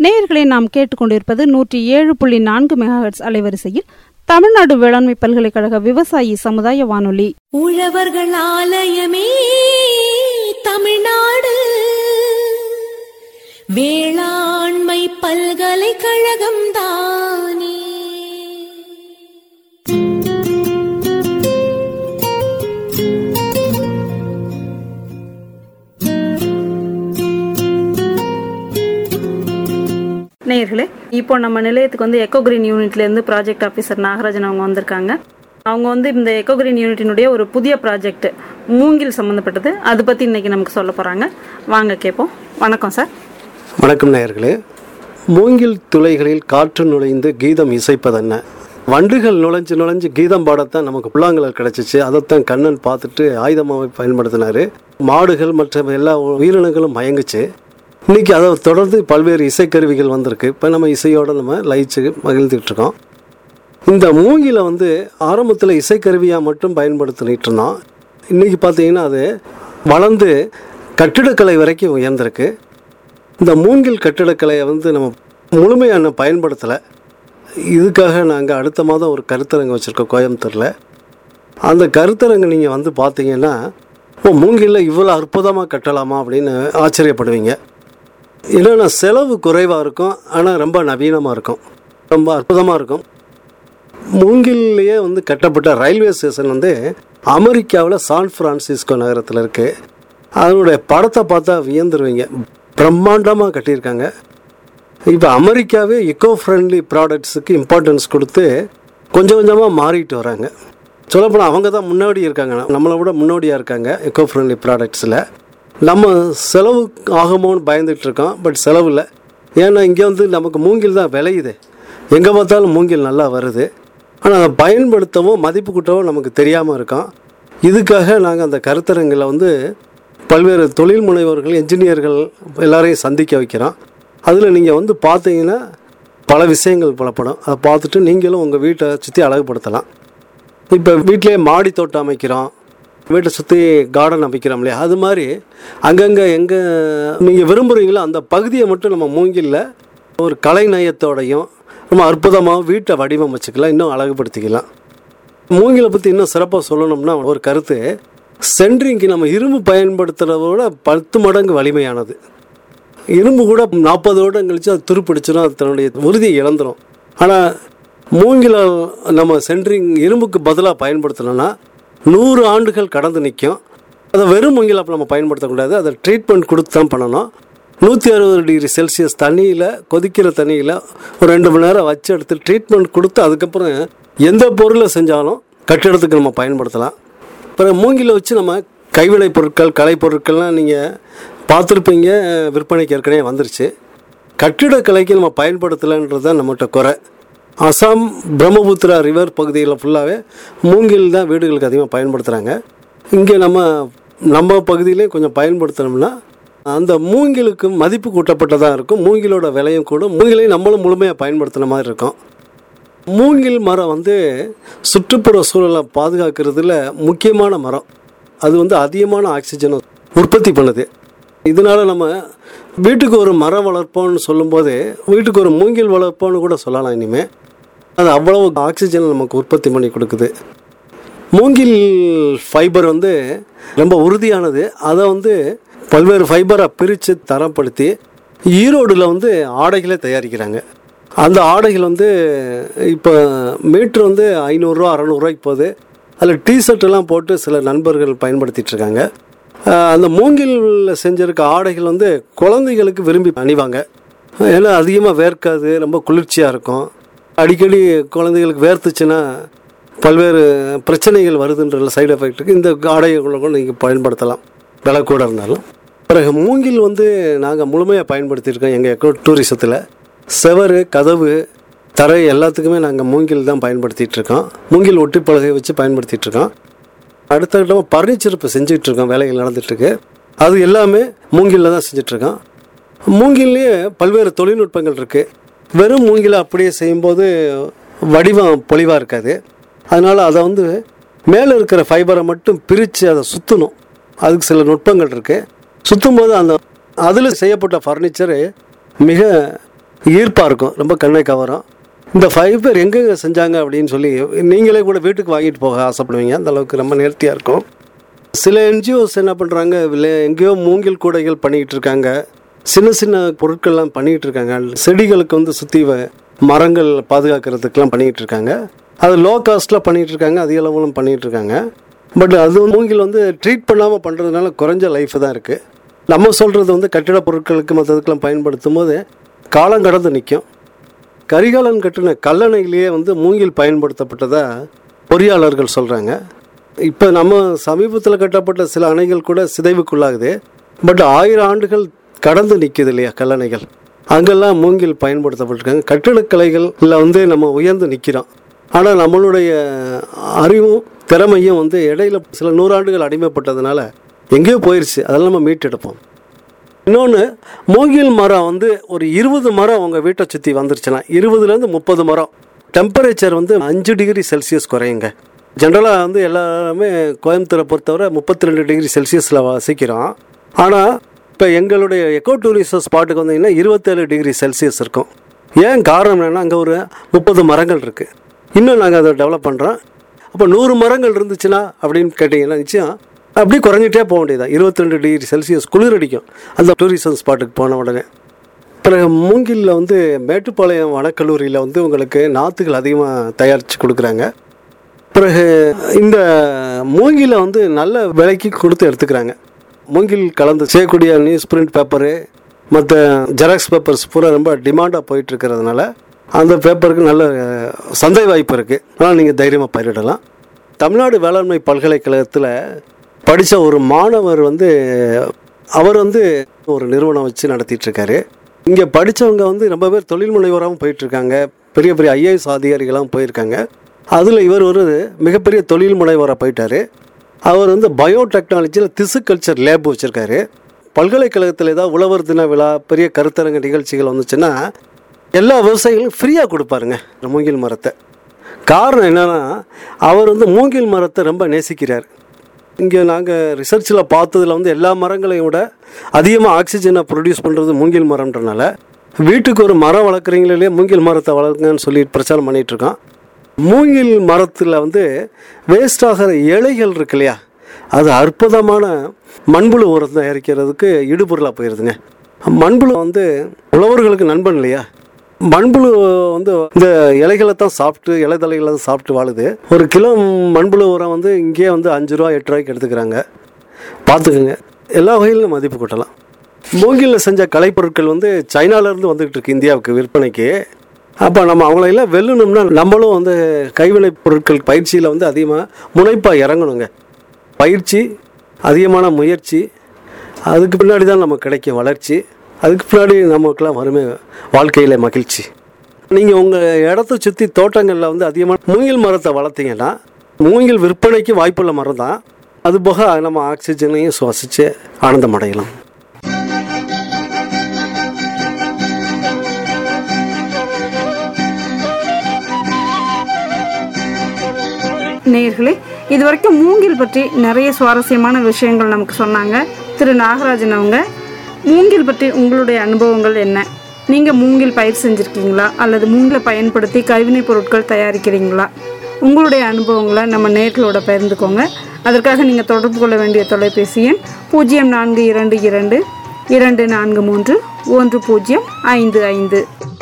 நேயர்களை நாம் கேட்டுக்கொண்டிருப்பது நூற்றி ஏழு புள்ளி நான்கு மெகாஹெட்ஸ் அலைவரிசையில் தமிழ்நாடு வேளாண்மை பல்கலைக்கழக விவசாயி சமுதாய வானொலி உழவர்கள் ஆலயமே தமிழ்நாடு வேளாண்மை பல்கலைக்கழகம் தானே நேயர்களே இப்போ நம்ம நிலையத்துக்கு வந்து எக்கோ கிரீன் யூனிட்லேருந்து ப்ராஜெக்ட் ஆஃபீஸர் நாகராஜன் அவங்க வந்திருக்காங்க அவங்க வந்து இந்த எக்கோ கிரீன் யூனிட்டினுடைய ஒரு புதிய ப்ராஜெக்ட் மூங்கில் சம்மந்தப்பட்டது அதை பற்றி இன்னைக்கு நமக்கு சொல்ல போகிறாங்க வாங்க கேட்போம் வணக்கம் சார் வணக்கம் நேயர்களே மூங்கில் துளைகளில் காற்று நுழைந்து கீதம் இசைப்பதென்ன வண்டுகள் நுழைஞ்சு நுழைஞ்சு கீதம் பாடத்தான் நமக்கு புல்லாங்குழல் கிடச்சிச்சு அதைத்தான் கண்ணன் பார்த்துட்டு ஆயுதமாக பயன்படுத்தினார் மாடுகள் மற்ற எல்லா உயிரினங்களும் மயங்குச்சு இன்னைக்கு அதை தொடர்ந்து பல்வேறு இசைக்கருவிகள் வந்திருக்கு இப்போ நம்ம இசையோடு நம்ம லயிச்சு மகிழ்ந்துட்டு இருக்கோம் இந்த மூங்கில வந்து ஆரம்பத்தில் இசைக்கருவியாக மட்டும் பயன்படுத்திட்டு இருந்தோம் இன்றைக்கி பார்த்தீங்கன்னா அது வளர்ந்து கட்டிடக்கலை வரைக்கும் உயர்ந்திருக்கு இந்த மூங்கில் கட்டிடக்கலையை வந்து நம்ம முழுமையான பயன்படுத்தலை இதுக்காக நாங்கள் அடுத்த மாதம் ஒரு கருத்தரங்கு வச்சுருக்கோம் கோயம்புத்தூரில் அந்த கருத்தரங்கு நீங்கள் வந்து பார்த்தீங்கன்னா ஓ மூங்கிலில் இவ்வளோ அற்புதமாக கட்டலாமா அப்படின்னு ஆச்சரியப்படுவீங்க என்னென்னா செலவு குறைவாக இருக்கும் ஆனால் ரொம்ப நவீனமாக இருக்கும் ரொம்ப அற்புதமாக இருக்கும் மூங்கிலேயே வந்து கட்டப்பட்ட ரயில்வே ஸ்டேஷன் வந்து அமெரிக்காவில் சான் பிரான்சிஸ்கோ நகரத்தில் இருக்குது அதனுடைய படத்தை பார்த்தா வியந்துருவீங்க பிரம்மாண்டமாக கட்டியிருக்காங்க இப்போ அமெரிக்காவே இக்கோ ஃப்ரெண்ட்லி ப்ராடக்ட்ஸுக்கு இம்பார்ட்டன்ஸ் கொடுத்து கொஞ்சம் கொஞ்சமாக மாறிட்டு வராங்க சொல்லப்போனால் அவங்க தான் முன்னாடி இருக்காங்க நம்மளை விட முன்னோடியாக இருக்காங்க இக்கோ ஃப்ரெண்ட்லி ப்ராடக்ட்ஸில் நம்ம செலவு ஆகுமோன்னு பயந்துட்டு இருக்கோம் பட் செலவு இல்லை ஏன்னா இங்கே வந்து நமக்கு மூங்கில் தான் விளையுது எங்கே பார்த்தாலும் மூங்கில் நல்லா வருது ஆனால் அதை பயன்படுத்தவும் மதிப்பு கூட்டவும் நமக்கு தெரியாமல் இருக்கோம் இதுக்காக நாங்கள் அந்த கருத்தரங்கில் வந்து பல்வேறு தொழில் முனைவோர்கள் என்ஜினியர்கள் எல்லாரையும் சந்திக்க வைக்கிறோம் அதில் நீங்கள் வந்து பார்த்தீங்கன்னா பல விஷயங்கள் புலப்படும் அதை பார்த்துட்டு நீங்களும் உங்கள் வீட்டை சுற்றி அழகுபடுத்தலாம் இப்போ வீட்டிலேயே மாடி தோட்டம் அமைக்கிறோம் வீட்டை சுற்றி கார்டன் அமைக்கிறோம் இல்லையா அது மாதிரி அங்கங்கே எங்கே நீங்கள் விரும்புகிறீங்களோ அந்த பகுதியை மட்டும் நம்ம மூங்கில்ல ஒரு கலை நயத்தோடையும் ரொம்ப அற்புதமாக வீட்டை வடிவமைச்சுக்கலாம் இன்னும் அழகுபடுத்திக்கலாம் மூங்கிலை பற்றி இன்னும் சிறப்பாக சொல்லணும்னா ஒரு கருத்து சென்ட்ரிங்க்கு நம்ம இரும்பு பயன்படுத்துகிறத விட பத்து மடங்கு வலிமையானது இரும்பு கூட நாற்பது வருடம் கழிச்சு அது துருப்பிடிச்சிடும் அது தன்னுடைய உறுதியை இழந்துடும் ஆனால் மூங்கில நம்ம சென்ட்ரிங் இரும்புக்கு பதிலாக பயன்படுத்தணும்னா நூறு ஆண்டுகள் கடந்து நிற்கும் அதை வெறும் மூங்கில் அப்போ நம்ம பயன்படுத்தக்கூடாது அதை ட்ரீட்மெண்ட் கொடுத்து தான் பண்ணணும் நூற்றி அறுபது டிகிரி செல்சியஸ் தண்ணியில் கொதிக்கிற தண்ணியில் ஒரு ரெண்டு மணி நேரம் வச்சு எடுத்து ட்ரீட்மெண்ட் கொடுத்து அதுக்கப்புறம் எந்த பொருளை செஞ்சாலும் கட்டிடத்துக்கு நம்ம பயன்படுத்தலாம் அப்புறம் மூங்கில வச்சு நம்ம கைவினை பொருட்கள் கலை பொருட்கள்லாம் நீங்கள் பார்த்துருப்பீங்க விற்பனைக்கு ஏற்கனவே வந்துருச்சு கட்டிடக்கலைக்கு நம்ம பயன்படுத்தலைன்றது தான் நம்மகிட்ட குறை அசாம் பிரம்மபுத்திரா ரிவர் பகுதியில் ஃபுல்லாகவே மூங்கில் தான் வீடுகளுக்கு அதிகமாக பயன்படுத்துகிறாங்க இங்கே நம்ம நம்ம பகுதியிலையும் கொஞ்சம் பயன்படுத்தினோம்னா அந்த மூங்கிலுக்கு மதிப்பு கூட்டப்பட்டதாக இருக்கும் மூங்கிலோட விலையும் கூட மூங்கிலையும் நம்மளும் முழுமையாக பயன்படுத்தின மாதிரி இருக்கும் மூங்கில் மரம் வந்து சுற்றுப்புற சூழலை பாதுகாக்கிறதுல முக்கியமான மரம் அது வந்து அதிகமான ஆக்சிஜனை உற்பத்தி பண்ணுது இதனால நம்ம வீட்டுக்கு ஒரு மரம் வளர்ப்போம்னு சொல்லும்போது வீட்டுக்கு ஒரு மூங்கில் வளர்ப்போம்னு கூட சொல்லலாம் இனிமேல் அது அவ்வளவு ஆக்சிஜன் நமக்கு உற்பத்தி பண்ணி கொடுக்குது மூங்கில் ஃபைபர் வந்து ரொம்ப உறுதியானது அதை வந்து பல்வேறு ஃபைபரை பிரித்து தரப்படுத்தி ஈரோடில் வந்து ஆடைகளே தயாரிக்கிறாங்க அந்த ஆடைகள் வந்து இப்போ மீட்ரு வந்து ஐநூறுரூவா அறநூறுவாய்க்கு போகுது அதில் டிஷர்ட்டெல்லாம் போட்டு சில நண்பர்கள் பயன்படுத்திட்டு இருக்காங்க ஆஹ் அந்த மூங்கிலில் செஞ்சிருக்க ஆடைகள் வந்து குழந்தைகளுக்கு விரும்பி அணிவாங்க ஏன்னா அதிகமாக வேர்க்காது ரொம்ப குளிர்ச்சியாக இருக்கும் அடிக்கடி குழந்தைகளுக்கு வேர்த்துச்சுன்னா பல்வேறு பிரச்சனைகள் வருதுன்ற சைடு எஃபெக்ட்டுக்கு இந்த ஆடைகளை கூட நீங்கள் பயன்படுத்தலாம் விலை கூட இருந்தாலும் பிறகு மூங்கில் வந்து நாங்கள் முழுமையாக பயன்படுத்தியிருக்கோம் எங்கள் எக்கோ டூரிசத்தில் செவரு கதவு தரை எல்லாத்துக்குமே நாங்கள் மூங்கில் தான் பயன்படுத்திட்டு இருக்கோம் மூங்கில் ஒட்டி பலகை வச்சு பயன்படுத்திட்டு இருக்கோம் அடுத்த கட்டமாக பர்னிச்சர் இப்போ செஞ்சுட்டு இருக்கோம் வேலைகள் நடந்துட்டுருக்கு அது எல்லாமே மூங்கிலில் தான் செஞ்சிட்ருக்கோம் மூங்கில்லையே பல்வேறு தொழில்நுட்பங்கள் இருக்குது வெறும் மூங்கிலை அப்படியே செய்யும்போது வடிவம் பொலிவாக இருக்காது அதனால் அதை வந்து மேலே இருக்கிற ஃபைபரை மட்டும் பிரித்து அதை சுற்றணும் அதுக்கு சில நுட்பங்கள் இருக்குது சுற்றும் போது அந்த அதில் செய்யப்பட்ட ஃபர்னிச்சரு மிக ஈர்ப்பாக இருக்கும் ரொம்ப கண்ணை கவரும் இந்த ஃபைபர் எங்கெங்க செஞ்சாங்க அப்படின்னு சொல்லி நீங்களே கூட வீட்டுக்கு வாங்கிட்டு போக ஆசைப்படுவீங்க அந்த அளவுக்கு ரொம்ப நேர்த்தியாக இருக்கும் சில என்ஜிஓஸ் என்ன பண்ணுறாங்க எங்கேயோ மூங்கில் கூடைகள் பண்ணிக்கிட்டு இருக்காங்க சின்ன சின்ன பொருட்கள்லாம் பண்ணிக்கிட்டு இருக்காங்க செடிகளுக்கு வந்து சுற்றி மரங்கள் பாதுகாக்கிறதுக்கெலாம் பண்ணிக்கிட்டு இருக்காங்க அது லோ காஸ்ட்டில் பண்ணிகிட்டு இருக்காங்க அதிக அளவிலும் பண்ணிகிட்டு இருக்காங்க பட் அது வந்து மூங்கில் வந்து ட்ரீட் பண்ணாமல் பண்ணுறதுனால குறைஞ்ச லைஃப் தான் இருக்குது நம்ம சொல்கிறது வந்து கட்டிட பொருட்களுக்கு மற்றதுக்கெல்லாம் பயன்படுத்தும் போது காலம் கடந்து நிற்கும் கரிகாலன் கட்டின கல்லணையிலேயே வந்து மூங்கில் பயன்படுத்தப்பட்டதா பொறியாளர்கள் சொல்கிறாங்க இப்போ நம்ம சமீபத்தில் கட்டப்பட்ட சில அணைகள் கூட சிதைவுக்குள்ளாகுது பட் ஆயிரம் ஆண்டுகள் கடந்து நிற்குது இல்லையா கல்லணைகள் அங்கெல்லாம் மூங்கில் பயன்படுத்தப்பட்டிருக்காங்க கட்டிடக்கலைகளில் வந்து நம்ம உயர்ந்து நிற்கிறோம் ஆனால் நம்மளுடைய அறிவும் திறமையும் வந்து இடையில சில நூறாண்டுகள் அடிமைப்பட்டதுனால எங்கேயோ போயிடுச்சு அதெல்லாம் நம்ம மீட்டெடுப்போம் இன்னொன்று மூங்கில் மரம் வந்து ஒரு இருபது மரம் உங்கள் வீட்டை சுற்றி வந்துருச்சுன்னா இருபதுலேருந்து முப்பது மரம் டெம்பரேச்சர் வந்து அஞ்சு டிகிரி செல்சியஸ் குறையுங்க ஜென்ரலாக வந்து எல்லாருமே கோயம்புத்தூரை பொறுத்தவரை முப்பத்தி ரெண்டு டிகிரி செல்சியஸில் வசிக்கிறோம் ஆனால் இப்போ எங்களுடைய எக்கோ டூரிசம் ஸ்பாட்டுக்கு வந்தீங்கன்னா இருபத்தேழு டிகிரி செல்சியஸ் இருக்கும் ஏன் காரணம் என்னென்னா அங்கே ஒரு முப்பது மரங்கள் இருக்குது இன்னும் நாங்கள் அதை டெவலப் பண்ணுறோம் அப்போ நூறு மரங்கள் இருந்துச்சுன்னா அப்படின்னு கேட்டிங்கன்னா நிச்சயம் அப்படி குறைஞ்சிட்டே போக வேண்டியதான் இருபத்தி ரெண்டு டிகிரி செல்சியஸ் குளிர் அடிக்கும் அந்த டூரிசம் ஸ்பாட்டுக்கு போன உடனே பிறகு மூங்கிலில் வந்து மேட்டுப்பாளையம் வனக்கல்லூரியில் வந்து உங்களுக்கு நாற்றுகள் அதிகமாக தயாரித்து கொடுக்குறாங்க பிறகு இந்த மூங்கில வந்து நல்ல விலைக்கு கொடுத்து எடுத்துக்கிறாங்க மூங்கில் கலந்து செய்யக்கூடிய நியூஸ் பிரிண்ட் பேப்பரு மற்ற ஜெராக்ஸ் பேப்பர்ஸ் பூரா ரொம்ப டிமாண்டாக போயிட்டு இருக்கிறதுனால அந்த பேப்பருக்கு நல்ல சந்தை வாய்ப்பு இருக்குது அதனால் நீங்கள் தைரியமாக பயிரிடலாம் தமிழ்நாடு வேளாண்மை பல்கலைக்கழகத்தில் படித்த ஒரு மாணவர் வந்து அவர் வந்து ஒரு நிறுவனம் வச்சு நடத்திட்டு இருக்காரு இங்கே படித்தவங்க வந்து ரொம்ப பேர் தொழில் முனைவராகவும் போயிட்டுருக்காங்க பெரிய பெரிய ஐஏஎஸ் அதிகாரிகளாகவும் போயிருக்காங்க அதில் இவர் ஒரு மிகப்பெரிய தொழில் முனைவராக போயிட்டார் அவர் வந்து பயோடெக்னாலஜியில் திசு கல்ச்சர் லேப் வச்சுருக்காரு பல்கலைக்கழகத்தில் ஏதாவது உழவர் தின விழா பெரிய கருத்தரங்க நிகழ்ச்சிகள் வந்துச்சுன்னா எல்லா விவசாயிகளும் ஃப்ரீயாக கொடுப்பாருங்க இந்த மூங்கில் மரத்தை காரணம் என்னென்னா அவர் வந்து மூங்கில் மரத்தை ரொம்ப நேசிக்கிறார் இங்கே நாங்கள் ரிசர்ச்சில் பார்த்ததில் வந்து எல்லா மரங்களையும் விட அதிகமாக ஆக்சிஜனை ப்ரொடியூஸ் பண்ணுறது மூங்கில் மரம்ன்றனால வீட்டுக்கு ஒரு மரம் வளர்க்குறீங்களே மூங்கில் மரத்தை வளர்க்குங்கன்னு சொல்லி பிரச்சாரம் பண்ணிகிட்டு இருக்கோம் மூங்கில் மரத்தில் வந்து வேஸ்ட் ஆகிற இலைகள் இருக்கு இல்லையா அது அற்புதமான மண்புழு உரம் தயாரிக்கிறதுக்கு இடுபொருளாக போயிருதுங்க மண்புழு வந்து உழவர்களுக்கு நண்பன் இல்லையா மண்புழு வந்து இந்த இலைகளை தான் சாப்பிட்டு இலைதலைகளை தான் சாப்பிட்டு வாழுது ஒரு கிலோ மண்புழு உரம் வந்து இங்கேயே வந்து அஞ்சு ரூபா எட்டு ரூபாய்க்கு எடுத்துக்கிறாங்க பார்த்துக்குங்க எல்லா வகையிலும் மதிப்பு கூட்டலாம் மூங்கிலில் செஞ்ச கலைப்பொருட்கள் வந்து சைனாலேருந்து வந்துகிட்டு இருக்கு இந்தியாவுக்கு விற்பனைக்கு அப்போ நம்ம அவங்களையெல்லாம் வெல்லணும்னா நம்மளும் வந்து கைவினை பொருட்கள் பயிற்சியில் வந்து அதிகமாக முனைப்பாக இறங்கணுங்க பயிற்சி அதிகமான முயற்சி அதுக்கு பின்னாடி தான் நமக்கு கிடைக்கும் வளர்ச்சி அதுக்கு பின்னாடி நமக்குலாம் வறுமை வாழ்க்கையில் மகிழ்ச்சி நீங்கள் உங்கள் இடத்த சுற்றி தோட்டங்களில் வந்து அதிகமாக மூங்கில் மரத்தை வளர்த்தீங்கன்னா மூங்கில் விற்பனைக்கு வாய்ப்புள்ள மரம் தான் அது போக நம்ம ஆக்சிஜனையும் சுவாசித்து ஆனந்தம் அடையலாம் நேயர்களே இதுவரைக்கும் மூங்கில் பற்றி நிறைய சுவாரஸ்யமான விஷயங்கள் நமக்கு சொன்னாங்க திரு நாகராஜன் அவங்க மூங்கில் பற்றி உங்களுடைய அனுபவங்கள் என்ன நீங்கள் மூங்கில் பயிர் செஞ்சுருக்கீங்களா அல்லது மூங்கிலை பயன்படுத்தி கைவினைப் பொருட்கள் தயாரிக்கிறீங்களா உங்களுடைய அனுபவங்களை நம்ம நேர்களோட பகிர்ந்துக்கோங்க அதற்காக நீங்கள் தொடர்பு கொள்ள வேண்டிய தொலைபேசி எண் பூஜ்ஜியம் நான்கு இரண்டு இரண்டு இரண்டு நான்கு மூன்று ஒன்று பூஜ்ஜியம் ஐந்து ஐந்து